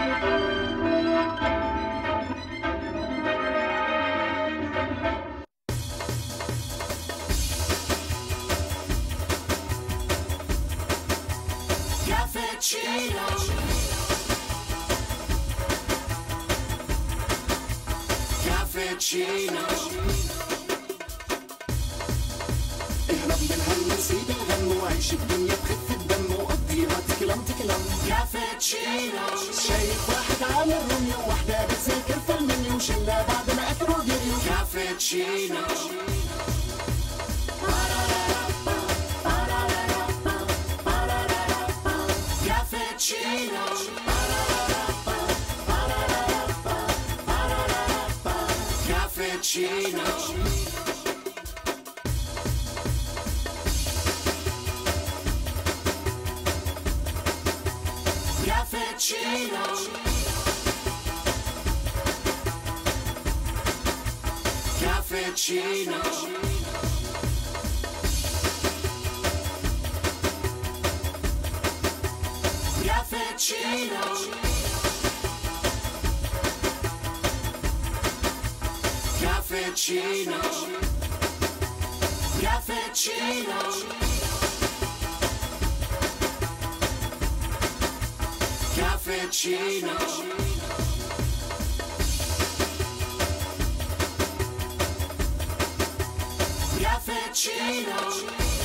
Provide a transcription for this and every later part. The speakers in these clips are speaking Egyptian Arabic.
Cappuccino. Cappuccino. اهرب من هم سيب الهم وعيش الدنيا بخفة دم وقضيها تكلم تكلم كابتشينو شايف واحد عامل روميو وواحدة بتذاكر في المنيو شلة بعد ما اكلوا ديريو كابتشينو Cappuccino. Cappuccino. Cappuccino. Cappuccino. Cappuccino. Cappuccino. Cappuccino. Cappuccino. Cappuccino.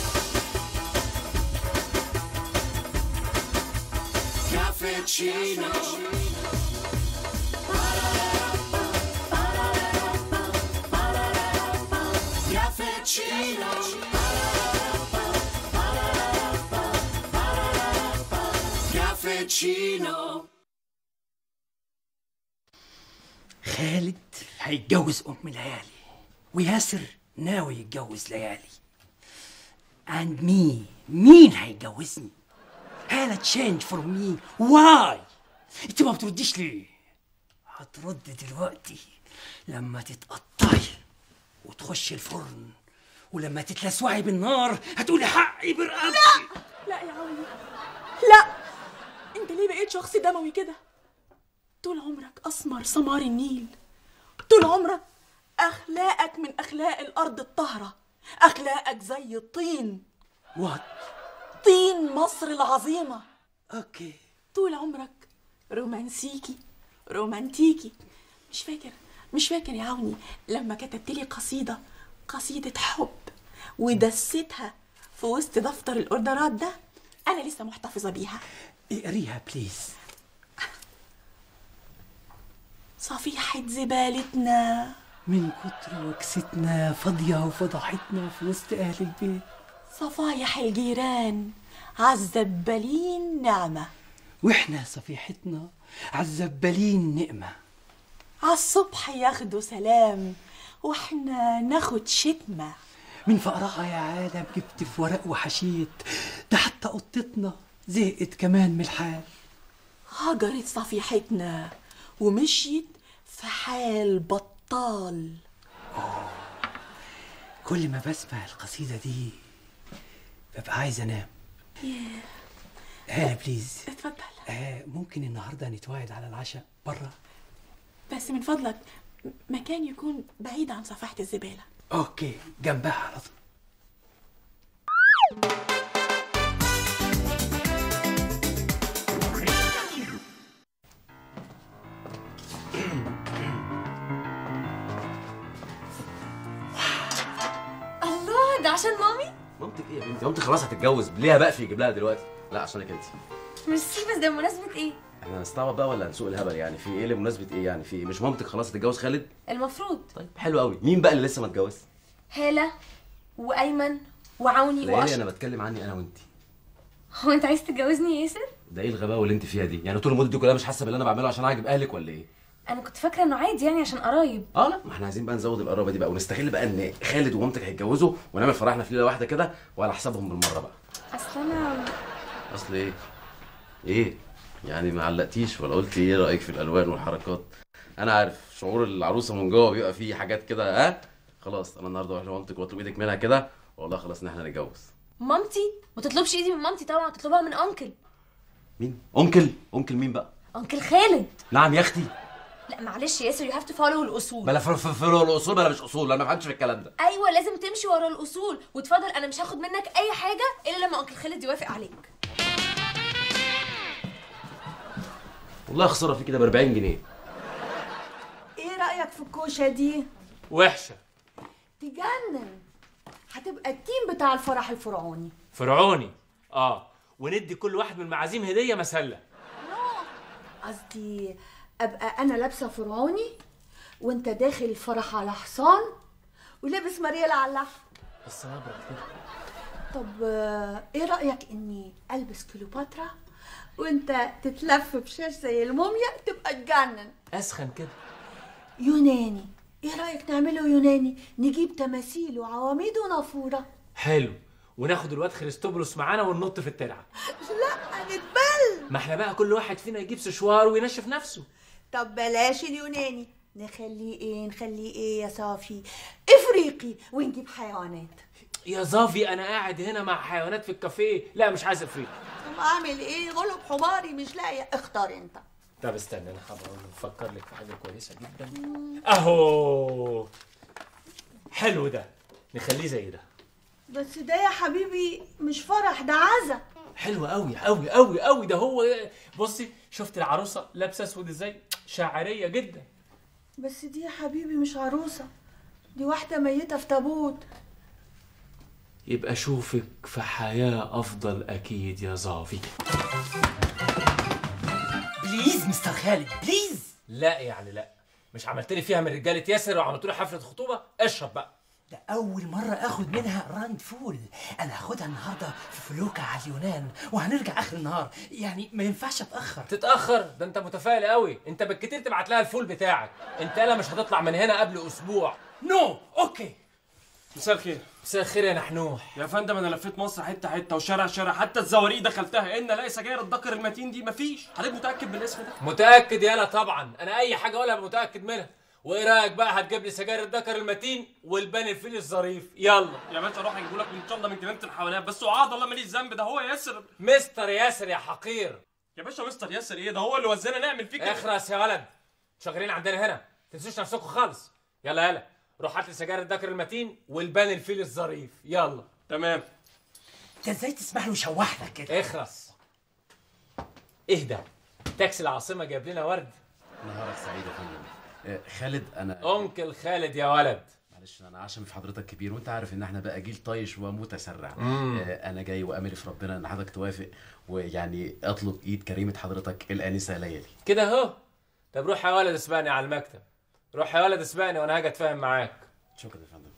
Cappuccino. Cappuccino. Cappuccino. خالد هيتجوز ام ليالي وياسر ناوي يتجوز ليالي and me مين هيتجوزني هالة تشينج فور مي واي انت ما بترديش ليه هترد دلوقتي لما تتقطعي وتخشي الفرن ولما تتلسوعي بالنار هتقولي حقي برقبتي لا يا عوني لا انت ليه بقيت شخص دموي كده طول عمرك اسمر سمار النيل طول عمرك اخلاقك من اخلاق الارض الطاهره اخلاقك زي الطين وات طين مصر العظيمه اوكي طول عمرك رومانسيكي رومانتيكي مش فاكر مش فاكر يا عوني لما كتبت لي قصيده قصيده حب ودستها في وسط دفتر الاوردرات ده انا لسه محتفظه بيها اقريها بليز صفيحة زبالتنا من كتر وكستنا فاضية وفضحتنا في وسط أهل البيت صفايح الجيران عالزبالين نعمة وإحنا صفيحتنا عالزبالين نقمة عالصبح ياخدوا سلام واحنا ناخد شتمة من فقرها يا عالم جبت في ورق وحشيت ده حتى قطتنا زهقت كمان من الحال هجرت صفيحتنا ومشيت في حال بطال كل ما بسمع القصيدة دي ببقى عايز أنام هلا بليز اتفضل آه ممكن النهاردة نتواعد على العشاء برا بس من فضلك م- مكان يكون بعيد عن صفيحة الزبالة أوكي جنبها على طول الله ده عشان مامي مامتك ايه يا بنتي مامتك خلاص هتتجوز ليها بقى في يجيب لها دلوقتي لا عشانك انت ميرسي بس ده بمناسبة ايه احنا هنستعبط بقى ولا هنسوق الهبل يعني في ايه لمناسبه ايه يعني في ايه مش مامتك خلاص هتتجوز خالد المفروض طيب حلو قوي مين بقى اللي لسه ما اتجوز هالة وأيمن وعوني ليالي وأشرف انا بتكلم عني انا وانت هو أنت عايز تتجوزني يا ياسر؟ ده ايه الغباوه اللي انت فيها دي يعني طول المده دي كلها مش حاسه باللي انا بعمله عشان اعجب اهلك ولا ايه أنا كنت فاكرة إنه عادي يعني عشان قرايب اه لا ما احنا عايزين بقى نزود القرابه دي بقى ونستغل بقى ان خالد ومامتك هيتجوزوا ونعمل فرحنا في ليله واحده كده وعلى حسابهم بالمره بقى أصل أنا اصل ايه ايه يعني ما علقتيش ولا قلت ايه رايك في الالوان والحركات انا عارف شعور العروسه من جوه بيبقى فيه حاجات كده ها خلاص انا النهارده اروح لمامتك واطلب ايدك منها كده والله خلاص ان احنا نتجوز مامتي ما تطلبش إيدي من مامتي طبعا تطلبها من أنكل مين انكل انكل مين بقى انكل خالد نعم يا اختي لا معلش يا ياسر يو هاف تو فولو الاصول بلا في في- في الاصول بلا مش اصول انا ما بفهمش في الكلام ده ايوه لازم تمشي ورا الاصول وتفضل انا مش هاخد منك اي حاجه الا لما انكل خالد يوافق عليك والله خساره في كده ب 40 جنيه ايه رأيك في الكوشة دي؟ وحشه تجنن هتبقى التيم بتاع الفرح الفرعوني فرعوني اه وندي كل واحد من المعازيم هديه مسله قصدي ابقى انا لابسة فرعوني وانت داخل الفرح على حصان ولابس مريالة على اللحم بس نبرة كده طب آه، ايه رأيك اني البس كليوباترا وانت تتلف بشاش زي الموميا تبقى تجنن اسخن كده يوناني ايه رأيك نعمله يوناني نجيب تماثيل وعواميد ونافورة حلو وناخد الواد خريستوبولوس معانا وننط في الترعه لا هنتبل ما احنا بقى كل واحد فينا يجيب سشوار وينشف نفسه طب بلاش اليوناني نخليه ايه نخليه ايه يا صافي افريقي ونجيب حيوانات يا زافي انا قاعد هنا مع حيوانات في الكافيه لا مش عايز افريقي طب اعمل ايه غلب حماري مش لاقيه اختار انت طب استنى انا هبقى افكر لك في حاجه كويسه جدا اهو حلو ده نخليه زي ده بس ده يا حبيبي مش فرح ده عزا حلو قوي قوي قوي قوي ده هو بصي شفت العروسه لابسه اسود ازاي شاعريه جدا بس دي يا حبيبي مش عروسه دي واحده ميته في تابوت يبقى اشوفك في حياه افضل اكيد يا زافي بليز مستر خالد بليز لا يعني لا مش عملت لي فيها من رجاله ياسر وعملت له حفله خطوبه اشرب بقى ده أول مرة آخد منها راند فول أنا هاخدها النهاردة في فلوكة على اليونان وهنرجع آخر النهار يعني ما ينفعش أتأخر تتاخر ده انت متفائل قوي انت بالكتير تبعت لها الفول بتاعك انت لا مش هتطلع من هنا قبل اسبوع نو أوكي مساء الخير مساء الخير يا نحنوح يا فندم انا لفيت مصر حته حته وشارع شارع حتى الزواريق دخلتها ان الاقي سجاير الدكر المتين دي مفيش حضرتك متاكد بالاسم ده متاكد يالا طبعا انا اي حاجه اقولها متاكد منها وايه رايك بقى هتجيب لي سجاير الدكر المتين والبان الفيل الظريف يلا يا باشا اروح اجيبه لك ان شاء الله من جنينه الحيوانات بس وعاد الله ماليش ذنب ده هو ياسر مستر ياسر يا حقير يا باشا مستر ياسر ايه ده هو اللي وزانا نعمل فيه كده اخرس يا ولد شغالين عندنا هنا تنسوش نفسكم خالص يلا يلا روح هات لي سجاير الدكر المتين والبان الفيل الظريف يلا تمام أنت إزاي تسمح له يشوح لك كده اخرس اهدى تاكسي العاصمه جايب لنا ورد نهارك سعيد يا فندم آه، خالد انا انكل خالد يا ولد معلش انا عشان في حضرتك كبير وانت عارف ان احنا بقى جيل طايش ومتسرع آه، انا جاي وامري في ربنا ان حضرتك توافق ويعني اطلب ايد كريمه حضرتك الانسه ليالي كده اهو طب روح يا ولد اسبقني على المكتب روح يا ولد اسبقني وانا هاجي اتفاهم معاك شكرا يا فندم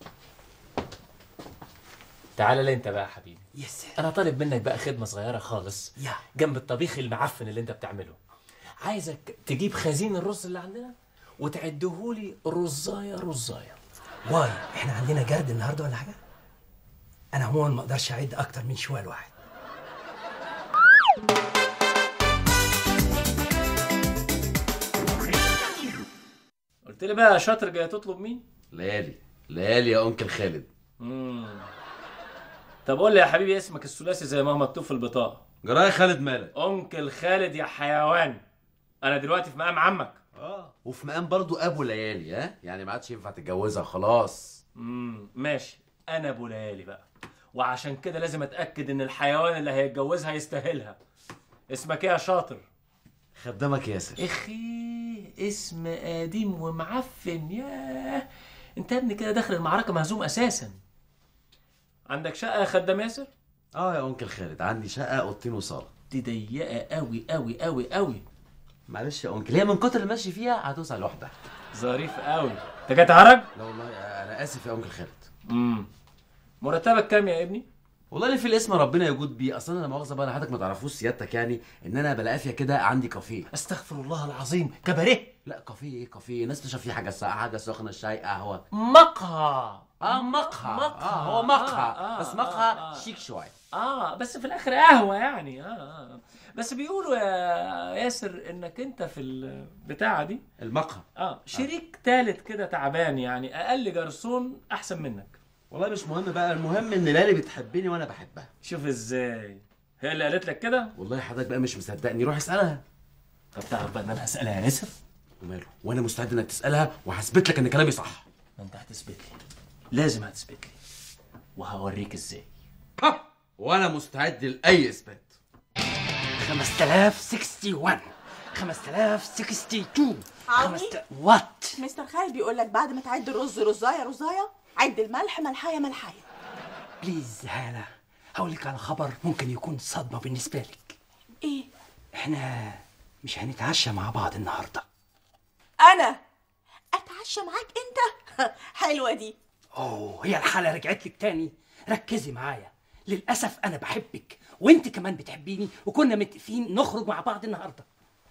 تعالى لي انت بقى يا حبيبي يس انا طالب منك بقى خدمه صغيره خالص يا. جنب الطبيخ المعفن اللي انت بتعمله عايزك تجيب خزين الرز اللي عندنا وتعدهولي رزايه رزايه واي إحنا عندنا جرد النهاردة ولا حاجة؟ أنا عموما ما أقدرش أعد أكتر من شوال واحد قلت لي بقى يا شاطر جاي تطلب مين ليالي ليالي يا انكل خالد طب قول لي يا حبيبي اسمك الثلاثي زي ما هو مكتوب في البطاقه جرايه خالد مالك انكل خالد يا حيوان انا دلوقتي في مقام عمك اه وفي مقام برضو ابو ليالي ها يعني ما عادش ينفع تتجوزها خلاص امم ماشي انا ابو ليالي بقى وعشان كده لازم اتاكد ان الحيوان اللي هيتجوزها يستاهلها اسمك ايه يا شاطر خدامك ياسر اخي اسم قديم ومعفن ياه انت يا ابني كده داخل المعركه مهزوم اساسا عندك شقه يا خدام ياسر اه يا انكل خالد عندي شقه اوضتين وصاله دي ضيقه قوي قوي قوي قوي معلش يا انكل هي من كتر المشي فيها هتوسع لوحدها ظريف قوي انت جاي تعرج لا والله انا اسف يا انكل خالد امم مرتبك كام يا ابني والله اللي في الاسم ربنا يجود بيه اصلا انا مؤاخذه بقى حضرتك ما تعرفوش سيادتك يعني ان انا بالعافيه كده عندي كافيه استغفر الله العظيم كباريه لا كافيه ايه كافيه ناس تشرب فيه حاجه ساقعه حاجه سخنه شاي قهوه مقهى اه مقهى مقهى. اه هو مقهى آه، آه، بس آه، مقهى آه. شيك شويه اه بس في الاخر قهوه يعني اه, آه. بس بيقولوا يا ياسر انك انت في البتاعه دي المقهى اه شريك تالت كده تعبان يعني اقل جرسون احسن منك والله مش مهم بقى المهم ان لالي بتحبني وانا بحبها شوف ازاي هي اللي قالت لك كده والله حضرتك بقى مش مصدقني روح اسالها طب تعرف بقى ان انا هسالها يا ياسر وماله وانا مستعد انك تسالها وهثبت لك ان كلامي صح ما انت هتثبت لي لازم هتثبت لي وهوريك ازاي ها وانا مستعد لاي اثبات 5061 5062 عاوني؟ خمست- وات مستر خالد بيقول لك بعد ما تعد الرز رزايه رزايه عد الملح ملحايه ملحايه بليز هالة هقولك على خبر ممكن يكون صدمة بالنسبة لك ايه احنا مش هنتعشى مع بعض النهاردة انا اتعشى معاك انت حلوه دي اوه هي الحالة رجعت لك تاني ركزي معايا للأسف أنا بحبك وأنت كمان بتحبيني وكنا متفقين نخرج مع بعض النهاردة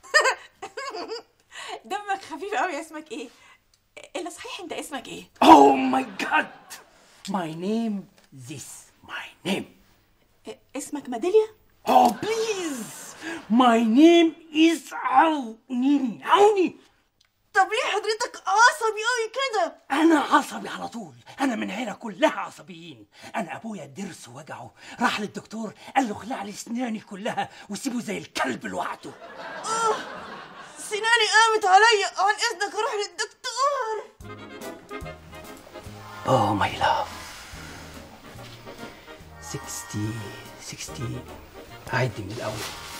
دمك خفيف قوي اسمك ايه الا صحيح انت اسمك ايه Oh my god My name this my name إيه، اسمك ميداليا Oh please My name is عوني عوني طب ليه حضرتك عصبي قوي كده أنا عصبي على طول أنا من هنا كلها عصبيين أنا أبويا الضرس وجعه راح للدكتور قال له اخلع لي أسناني كلها وسيبه زي الكلب لوحده سناني قامت عليا عن اذنك اروح للدكتور Oh my love 60 60 أعد من الأول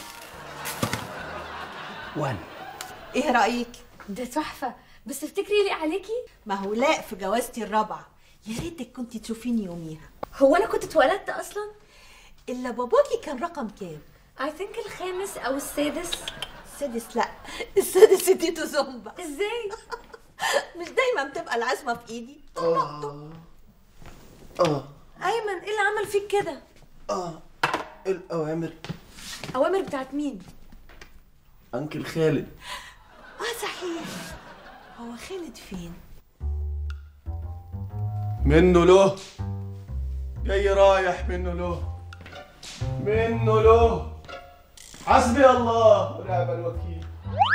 1 ايه رايك ده تحفه بس تفتكري يليق عليكي ما هو لاق في جوازتي الرابعه يا ريتك كنت تشوفيني يوميها هو انا كنت اتولدت اصلا الا باباكي كان رقم كام اي ثينك الخامس او السادس السادس لا السادس اديته زومبا ازاي مش دايما بتبقى العزمه في ايدي اه ايمن ايه اللي عمل فيك كده اه الاوامر اوامر بتاعت مين انكل خالد اه صحيح هو خالد فين منه له جاي رايح منه له منه له حسبي الله ونعم الوكيل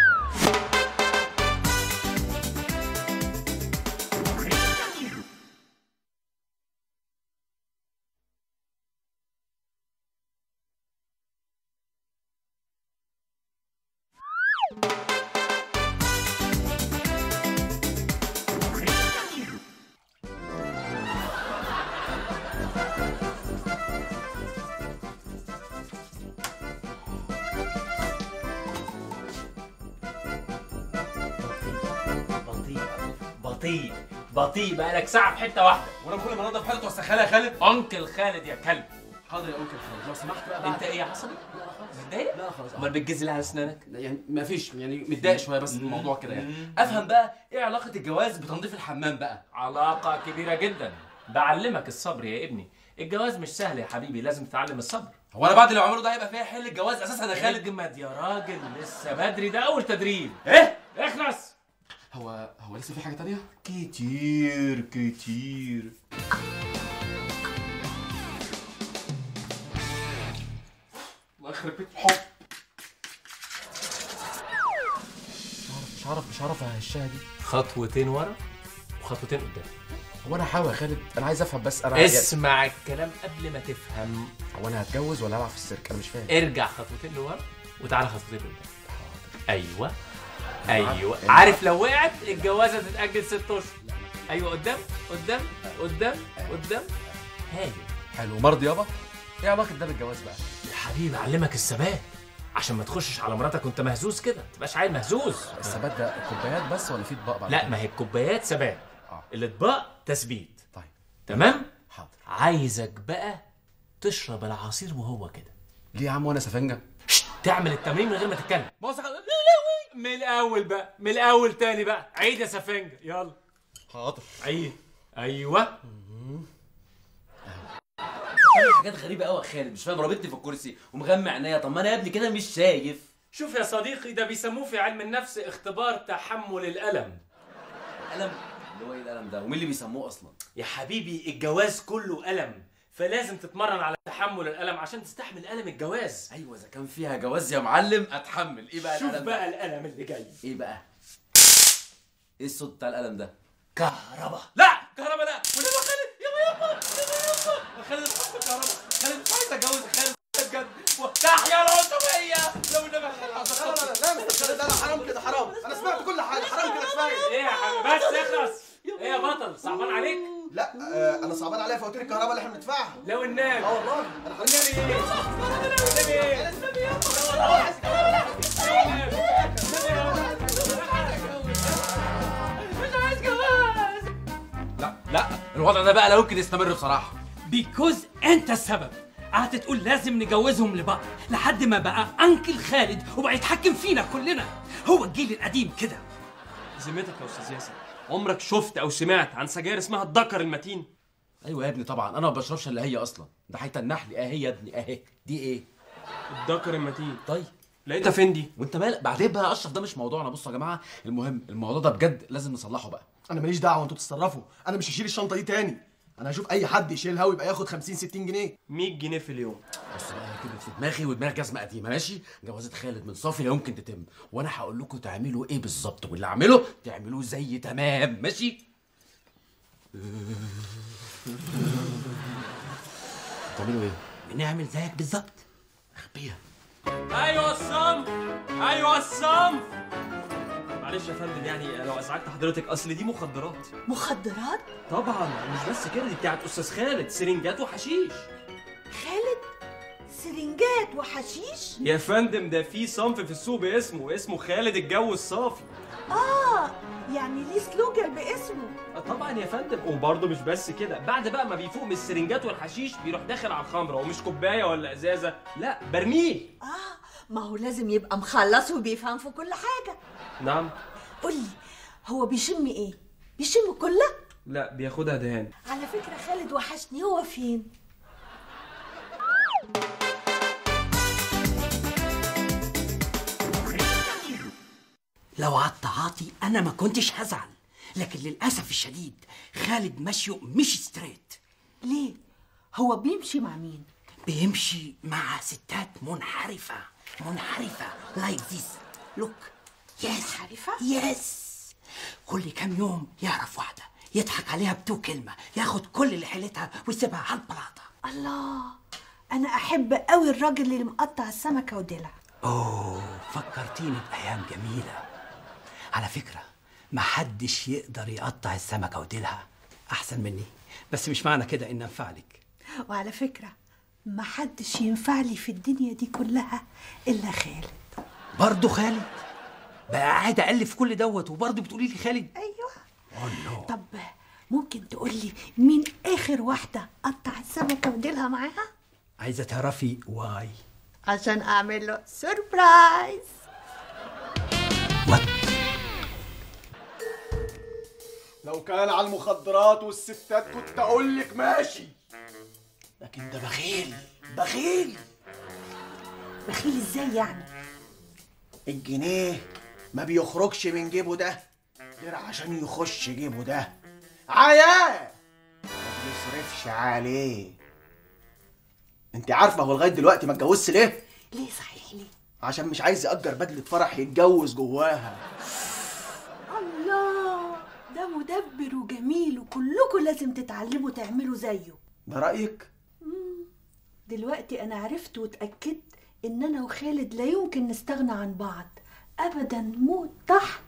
بطيء بطيء بطيء بقالك ساعة في حتة واحدة وانا كل ما انضف حته توسخها يا خالد أنكل خالد يا كلب حاضر يا انكل خالد لو سمحت بقى أنت إيه عصبي؟ متضايق؟ لا خلاص أمال بتجز لي على أسنانك؟ يعني ما فيش يعني متضايق شويه بس من الموضوع كده يعني افهم بقى ايه علاقه الجواز بتنظيف الحمام بقى علاقة كبيرة جدا بعلمك الصبر يا ابني الجواز مش سهل يا حبيبي لازم تتعلم الصبر هو انا بعد اللي بعمله ده هيبقى فيها حل الجواز اساسا يا خالد اجمد يا راجل لسه بدري ده أول تدريب ايه اخلص هو هو لسه في حاجه تانية كتير كتير الله يخرب بيت الحب مش عارف مش عارف اهشها دي خطوتين ورا وخطوتين قدام هو انا هحاول يا خالد انا عايز افهم بس انا اسمع الكلام قبل ما تفهم هو انا هتجوز ولا العب في السيرك انا مش فاهم ارجع خطوتين لورا وتعالى خطوتين قدام ايوه ايوه عارف لو وقعت الجوازه تتاجل ست اشهر ايوه قدام قدام قدام قدام هايل حلو مرضي يابا ايه علاقه ده بالجواز بقى يا حبيبي علمك الثبات عشان ما تخشش على مراتك وانت مهزوز كده ما تبقاش عيل مهزوز الثبات ده كوبايات بس ولا في اطباق بعد لا كده؟ ما هي الكوبايات ثبات آه. الاطباق تثبيت طيب تمام حاضر عايزك بقى تشرب العصير وهو كده ليه يا عم وانا سفنجه شت، تعمل التمرين من غير ما تتكلم بص من الاول بقى من الاول تاني بقى عيد يا سفنجة يلا حاضر عيد ايوه حاجات غريبه قوي يا خالد مش فاهم رابطني في الكرسي ومغمى عينيا طب ما انا يا ابني كده مش شايف شوف يا صديقي ده بيسموه في علم النفس اختبار تحمل الالم قلم اللي هو ايه القلم ده ومين اللي بيسموه اصلا يا حبيبي الجواز كله الم فلازم تتمرن على تحمل الالم عشان تستحمل الم الجواز ايوه اذا كان فيها جواز يا معلم اتحمل ايه بقى شوف القلم بقى ده الالم اللي جاي ايه بقى ايه الصوت بتاع القلم ده كهرباء لا كهرباء لا وليه يا خالد يابا يابا يابا يابا خالد اتحط كهرباء خالد مش عايز اتجوز يا خالد بجد تحيا العصبية لو النبي لا لا لا لا لا يا بطل صعبان عليك لا آه انا صعبان عليا فواتير الكهرباء اللي احنا بندفعها لا والنبي اه والله انا حاسس والنبي ايه والنبي ايه لا لا الوضع ده بقى لا يمكن يستمر بصراحه بيكوز انت السبب قعدت تقول لازم نجوزهم لبعض لحد ما بقى انكل خالد وبقى يتحكم فينا كلنا هو الجيل القديم كده ذمتك يا استاذ ياسر عمرك شفت او سمعت عن سجاير اسمها الدكر المتين ايوه يا ابني طبعا انا ما بشربش الا هي اصلا ده حته النحل اهي يا ابني اهي دي ايه الدكر المتين طيب لقيتها فين دي وانت مالك بعدين بقى يا اشرف ده مش موضوعنا بصوا يا جماعه المهم الموضوع ده بجد لازم نصلحه بقى انا ماليش دعوه انتوا تتصرفوا انا مش هشيل الشنطه دي تاني انا هشوف اي حد يشيلها ويبقى ياخد 50 60 جنيه 100 جنيه في اليوم بص بقى هي كبرت في دماغي ودماغ جزمه قديمه ماشي جوازة خالد من صافي لا يمكن تتم وانا هقول لكم تعملوا ايه بالظبط واللي اعمله تعملوه زي تمام ماشي تعملوا ايه بنعمل زيك بالظبط اخبيها ايوه الصنف ايوه الصنف معلش يا فندم يعني لو ازعجت حضرتك اصل دي مخدرات مخدرات طبعا مش بس كده دي بتاعت استاذ خالد سرنجات وحشيش خالد سرنجات وحشيش يا فندم ده في صنف في السوق باسمه اسمه خالد الجو الصافي اه يعني ليه سلوجان باسمه آه طبعا يا فندم وبرضه مش بس كده بعد بقى ما بيفوق من السرنجات والحشيش بيروح داخل على الخمره ومش كوبايه ولا ازازه لا برميل اه ما هو لازم يبقى مخلص وبيفهم في كل حاجه نعم قولي هو بيشم ايه بيشم كله لا بياخدها دهان على فكره خالد وحشني هو فين لو على التعاطي انا ما كنتش هزعل لكن للاسف الشديد خالد مشيه مش ستريت ليه هو بيمشي مع مين بيمشي مع ستات منحرفة منحرفة لايك ذيس لوك يس منحرفة؟ يس كل كام يوم يعرف واحدة يضحك عليها بتو كلمة ياخد كل اللي حيلتها ويسيبها على البلاطة الله انا احب قوي الراجل اللي مقطع السمكه وديلها اوه فكرتيني بأيام جميلة على فكرة محدش يقدر يقطع السمكة وديلها أحسن مني بس مش معنى كده إن أنفع لك وعلى فكره ما حدش ينفع لي في الدنيا دي كلها الا خالد برضه خالد بقى قاعد ألف كل دوت وبرضه بتقولي لي خالد ايوه أوه نو طب ممكن تقول لي مين اخر واحده قطع السمكه وديلها معاها عايزة تعرفي واي عشان اعمل له سربرايز وات لو كان على المخدرات والستات كنت اقول لك ماشي لكن ده بخيل بخيل بخيل ازاي يعني الجنيه ما بيخرجش من جيبه ده غير عشان يخش جيبه ده عياه ما بيصرفش عليه انت عارفه هو لغايه دلوقتي ما اتجوزش ليه ليه صحيح ليه عشان مش عايز يأجر بدلة فرح يتجوز جواها الله ده مدبر وجميل وكلكم لازم تتعلموا تعملوا زيه ده رأيك؟ دلوقتي انا عرفت واتاكدت ان انا وخالد لا يمكن نستغنى عن بعض ابدا موت تحت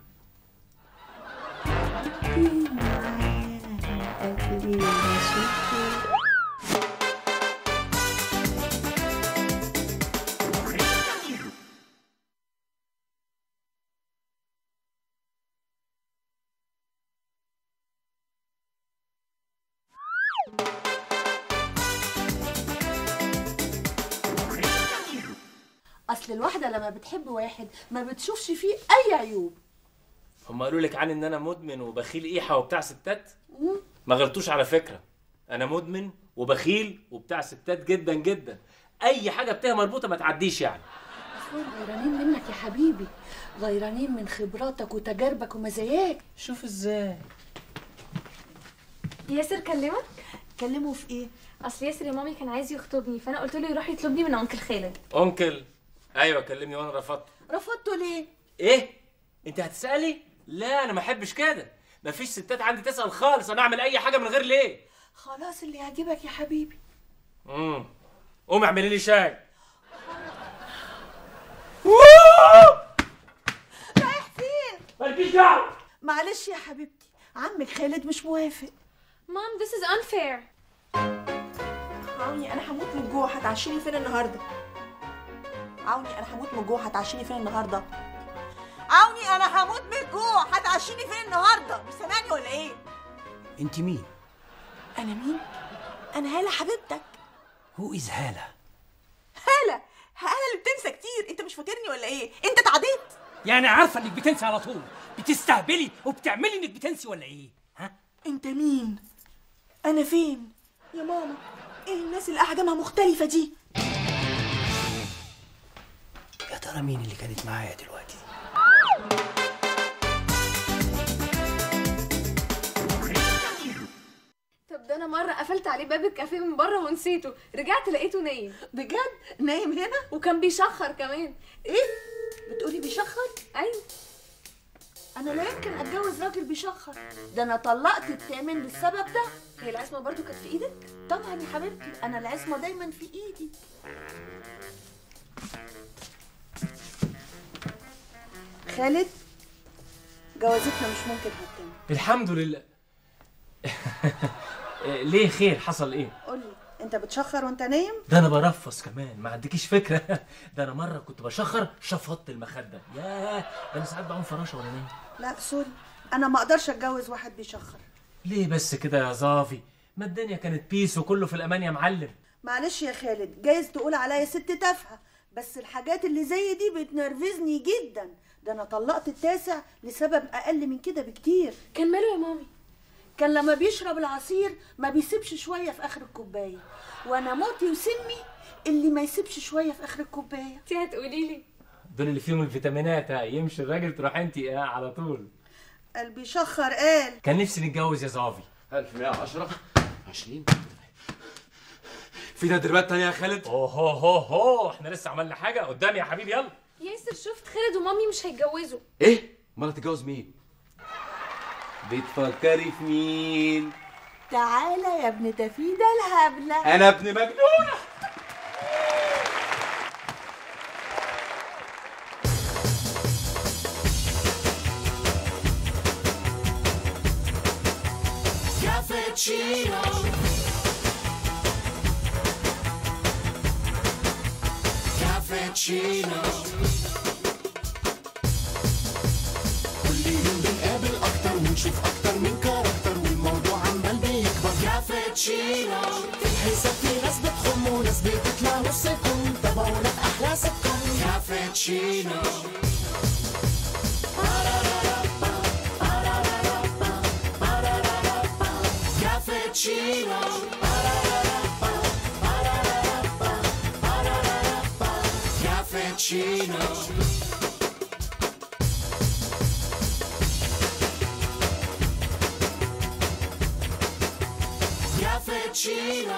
اصل الواحده لما بتحب واحد ما بتشوفش فيه اي عيوب هم قالوا لك عني ان انا مدمن وبخيل ايحة وبتاع ستات ما غلطوش على فكره انا مدمن وبخيل وبتاع ستات جدا جدا اي حاجه بتاعي مربوطه ما تعديش يعني اصلا غيرانين منك يا حبيبي غيرانين من خبراتك وتجاربك ومزاياك شوف ازاي ياسر كلمك كلموا في ايه اصل ياسر يا مامي كان عايز يخطبني فانا قلت له يروح يطلبني من انكل خالد انكل ايوه كلمني وانا رفضت رفضته ليه ايه انت هتسالي لا انا ما احبش كده مفيش ستات عندي تسال خالص انا اعمل اي حاجه من غير ليه خلاص اللي يعجبك يا حبيبي امم قومي اعملي لي شاي رايح فين مالكيش دعوه معلش يا حبيبتي عمك خالد مش موافق مام this is unfair عوني انا هموت من الجوع هتعشيني فين النهارده عوني انا هموت من الجوع هتعشيني فين النهارده عوني انا هموت من الجوع هتعشيني فين النهارده مش سامعني ولا ايه انت مين انا مين انا هاله حبيبتك هو از هاله هاله هاله اللي بتنسى كتير انت مش فاكرني ولا ايه انت اتعديت يعني عارفه انك بتنسي على طول بتستهبلي وبتعملي انك بتنسي ولا ايه ها انت مين انا فين يا ماما ايه الناس اللي احجامها مختلفه دي يا ترى مين اللي كانت معايا دلوقتي طب ده انا مره قفلت عليه باب الكافيه من بره ونسيته رجعت لقيته نايم بجد نايم هنا وكان بيشخر كمان ايه بتقولي بيشخر ايوه انا لا يمكن اتجوز راجل بيشخر ده انا طلقت التامن للسبب ده هي العصمه برضو كانت في ايدك طبعا يا حبيبتي انا العصمه دايما في ايدي خالد جوازتنا مش ممكن هتتم الحمد لله ليه خير حصل ايه قولي انت بتشخر وانت نايم ده انا برفص كمان ما عندكيش فكره ده انا مره كنت بشخر شفطت المخده ياه ده انا ساعات بعوم فراشه وانا نايم لا سوري انا ما اقدرش اتجوز واحد بيشخر ليه بس كده يا زافي ما الدنيا كانت بيس وكله في الامان يا معلم معلش يا خالد جايز تقول عليا ست تافهه بس الحاجات اللي زي دي بتنرفزني جدا ده انا طلقت التاسع لسبب اقل من كده بكتير كان ماله يا مامي كان لما بيشرب العصير ما بيسيبش شويه في اخر الكوبايه وانا موتي وسمي اللي ما يسيبش شويه في اخر الكوبايه انت هتقولي لي دول اللي فيهم الفيتامينات ها يمشي الراجل تروح انت اه على طول قلبي شخر قال كان نفسي نتجوز يا زافي 1110 20 في تدريبات تانية يا خالد اوه هو هو هو احنا لسه عملنا حاجه قدامي يا حبيبي يلا ياسر شفت خالد ومامي مش هيتجوزوا ايه امال هتتجوز مين بتفكري في مين تعالى يا ابن تفيدة الهبلة انا ابن مجنونه كابتشينو كابتشينو كل يوم بنقابل اكتر ونشوف اكتر من كاركتر والموضوع عمال بيكبر كابتشينو في الحساب في ناس بتخم وناس بتطلع نصكم تابعونا في احلى سكم كابتشينو كابتشينو كابتشينو Cappuccino.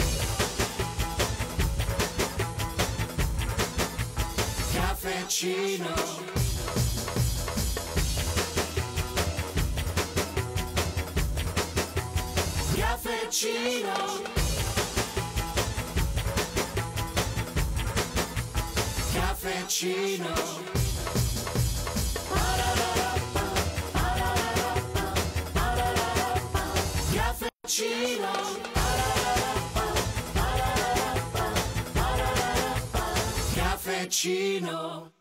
Cappuccino. Cappuccino. Cappuccino. Cappuccino. Cappuccino.